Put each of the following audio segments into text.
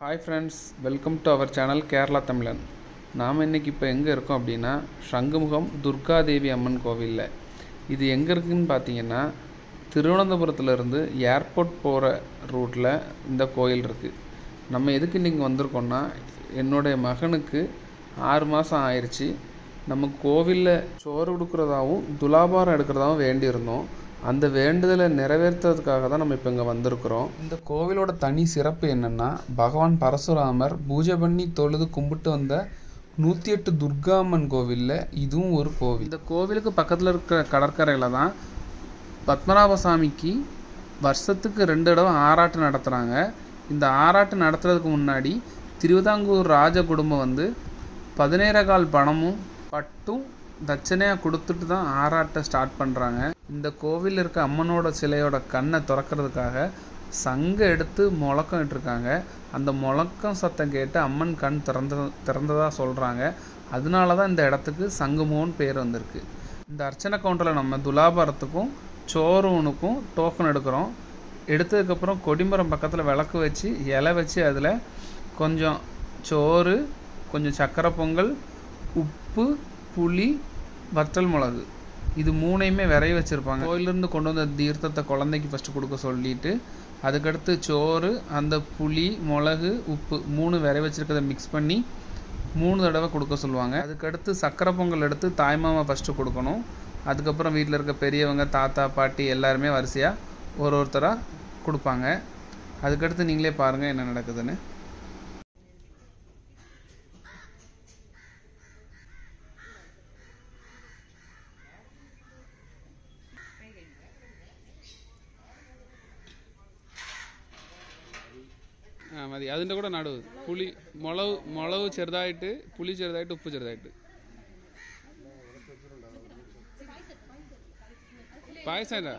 hi friends welcome to our channel Kerala Tamizhan நாம் இன்றைக்கி இப்போ எங்கே இருக்கோம் அப்படின்னா சங்குமுகம் துர்காதேவி அம்மன் கோவிலில் இது எங்கே இருக்குதுன்னு பார்த்தீங்கன்னா திருவனந்தபுரத்துலேருந்து ஏர்போர்ட் போகிற ரூட்டில் இந்த கோயில் இருக்குது நம்ம எதுக்கு இன்றைக்கி வந்திருக்கோம்னா என்னுடைய மகனுக்கு ஆறு மாதம் ஆயிடுச்சு நம்ம கோவிலில் சோறு கொடுக்குறதாவும் துலாபாரம் எடுக்கிறதாவும் வேண்டியிருந்தோம் அந்த வேண்டுதலை நிறைவேற்றுறதுக்காக தான் நம்ம இப்போ இங்கே வந்திருக்கிறோம் இந்த கோவிலோட தனி சிறப்பு என்னென்னா பகவான் பரசுராமர் பூஜை பண்ணி தொழுது கும்பிட்டு வந்த நூற்றி எட்டு துர்காம்மன் கோவிலில் இதுவும் ஒரு கோவில் இந்த கோவிலுக்கு பக்கத்தில் இருக்கிற கடற்கரையில் தான் பத்மநாப சாமிக்கு வருஷத்துக்கு ரெண்டு தடவை ஆராட்டு நடத்துகிறாங்க இந்த ஆராட்டு நடத்துறதுக்கு முன்னாடி திருவிதாங்கூர் ராஜ குடும்பம் வந்து பதினேரகால் பணமும் பட்டும் தட்சணையாக கொடுத்துட்டு தான் ஆராட்டை ஸ்டார்ட் பண்ணுறாங்க இந்த கோவிலில் இருக்க அம்மனோட சிலையோட கண்ணை திறக்கிறதுக்காக சங்க எடுத்து முழக்கம் இட்டிருக்காங்க அந்த முழக்கம் சத்தம் கேட்டு அம்மன் கண் திறந்த திறந்ததாக சொல்கிறாங்க அதனால தான் இந்த இடத்துக்கு சங்குமோன்னு பேர் வந்திருக்கு இந்த அர்ச்சனை கவுண்டரில் நம்ம துலாபாரத்துக்கும் சோறுனுக்கும் டோக்கன் எடுக்கிறோம் எடுத்ததுக்கப்புறம் கொடிமரம் பக்கத்தில் விளக்கு வச்சு இலை வச்சு அதில் கொஞ்சம் சோறு கொஞ்சம் சக்கரை பொங்கல் உப்பு புளி வற்றல் மிளகு இது மூணையுமே விரைய வச்சுருப்பாங்க கோயிலிருந்து கொண்டு வந்த தீர்த்தத்தை குழந்தைக்கு ஃபஸ்ட்டு கொடுக்க சொல்லிட்டு அதுக்கடுத்து சோறு அந்த புளி மிளகு உப்பு மூணு விரைய வச்சுருக்கதை மிக்ஸ் பண்ணி மூணு தடவை கொடுக்க சொல்லுவாங்க அதுக்கடுத்து சக்கரை பொங்கல் எடுத்து தாய்மாமா ஃபஸ்ட்டு கொடுக்கணும் அதுக்கப்புறம் வீட்டில் இருக்க பெரியவங்க தாத்தா பாட்டி எல்லாருமே வரிசையாக ஒரு ஒருத்தராக கொடுப்பாங்க அதுக்கடுத்து நீங்களே பாருங்கள் என்ன நடக்குதுன்னு ആ മതി അതിൻ്റെ കൂടെ നടുവ് പുളി മുളക് മുളക് ചെറുതായിട്ട് പുളി ചെറുതായിട്ട് ഉപ്പ് ചെറുതായിട്ട് പായസം അല്ല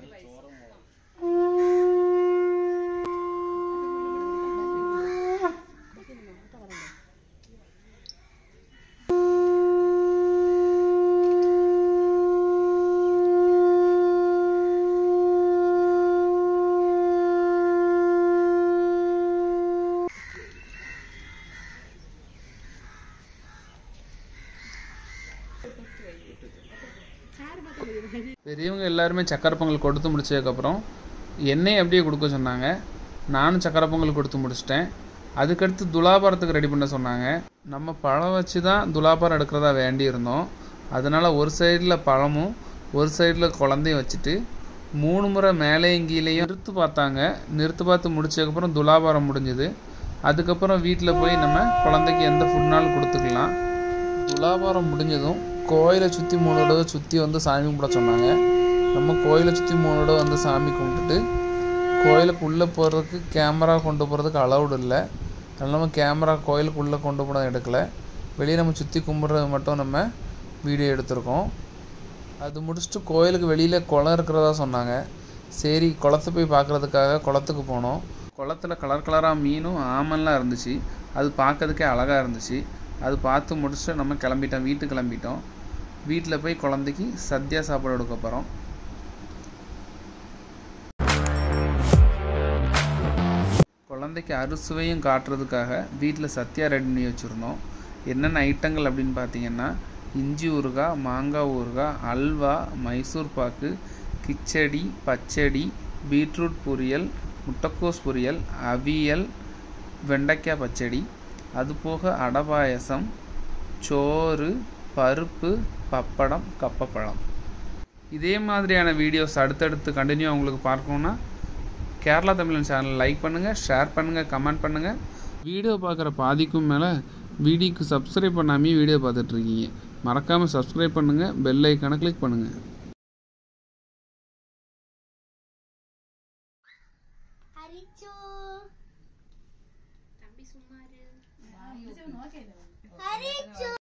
பெரியவங்க எல்லாருமே சக்கரை பொங்கல் கொடுத்து முடிச்சதுக்கப்புறம் எண்ணெய் அப்படியே கொடுக்க சொன்னாங்க நானும் சக்கரை பொங்கல் கொடுத்து முடிச்சிட்டேன் அதுக்கடுத்து துலாபாரத்துக்கு ரெடி பண்ண சொன்னாங்க நம்ம பழம் வச்சு தான் துலாபாரம் எடுக்கிறதா வேண்டி இருந்தோம் அதனால் ஒரு சைடில் பழமும் ஒரு சைடில் குழந்தையும் வச்சுட்டு மூணு முறை மேலேயும் கீழேயும் நிறுத்து பார்த்தாங்க நிறுத்து பார்த்து முடிச்சதுக்கப்புறம் துலாபாரம் முடிஞ்சுது அதுக்கப்புறம் வீட்டில் போய் நம்ம குழந்தைக்கு எந்த ஃபுட்னாலும் கொடுத்துக்கலாம் துலாபாரம் முடிஞ்சதும் கோயிலை சுற்றி மூணு தடவை சுற்றி வந்து சாமி கும்பிட சொன்னாங்க நம்ம கோயிலை சுற்றி மூணு தடவை வந்து சாமி கும்பிட்டுட்டு கோயிலுக்கு உள்ளே போகிறதுக்கு கேமரா கொண்டு போகிறதுக்கு அலௌடு இல்லை அதனால நம்ம கேமரா கோயிலுக்குள்ளே கொண்டு போட எடுக்கலை வெளியே நம்ம சுற்றி கும்பிட்றது மட்டும் நம்ம வீடியோ எடுத்திருக்கோம் அது முடிச்சுட்டு கோயிலுக்கு வெளியில் குளம் இருக்கிறதா சொன்னாங்க சரி குளத்தை போய் பார்க்குறதுக்காக குளத்துக்கு போனோம் குளத்துல கலர் கலராக மீனும் ஆமன்லாம் இருந்துச்சு அது பார்க்கறதுக்கே அழகாக இருந்துச்சு அது பார்த்து முடிச்சுட்டு நம்ம கிளம்பிட்டோம் வீட்டுக்கு கிளம்பிட்டோம் வீட்டில் போய் குழந்தைக்கு சத்யா சாப்பாடு கொடுக்க போகிறோம் குழந்தைக்கு அறுசுவையும் காட்டுறதுக்காக வீட்டில் சத்யா ரெடி பண்ணி வச்சுருந்தோம் என்னென்ன ஐட்டங்கள் அப்படின்னு பார்த்தீங்கன்னா இஞ்சி ஊறுகாய் மாங்காய் ஊறுகாய் அல்வா மைசூர் பாக்கு கிச்சடி பச்சடி பீட்ரூட் பொரியல் முட்டைக்கோஸ் பொரியல் அவியல் வெண்டைக்காய் பச்சடி அது போக அடை பாயசம் சோறு பருப்பு பப்படம் கப்பப்பழம் இதே மாதிரியான வீடியோஸ் அடுத்தடுத்து கண்டினியூ உங்களுக்கு பார்க்கணுன்னா கேரளா தமிழன் சேனல் லைக் பண்ணுங்கள் ஷேர் பண்ணுங்கள் கமெண்ட் பண்ணுங்கள் வீடியோ பார்க்குற பாதிக்கும் மேலே வீடியோக்கு சப்ஸ்கிரைப் பண்ணாமே வீடியோ பார்த்துட்ருக்கீங்க மறக்காமல் சப்ஸ்கிரைப் பண்ணுங்கள் பெல் ஐக்கானை கிளிக் பண்ணுங்கள் ஹரிச்சோ தம்பி சும்மாரு ஹரிச்சோ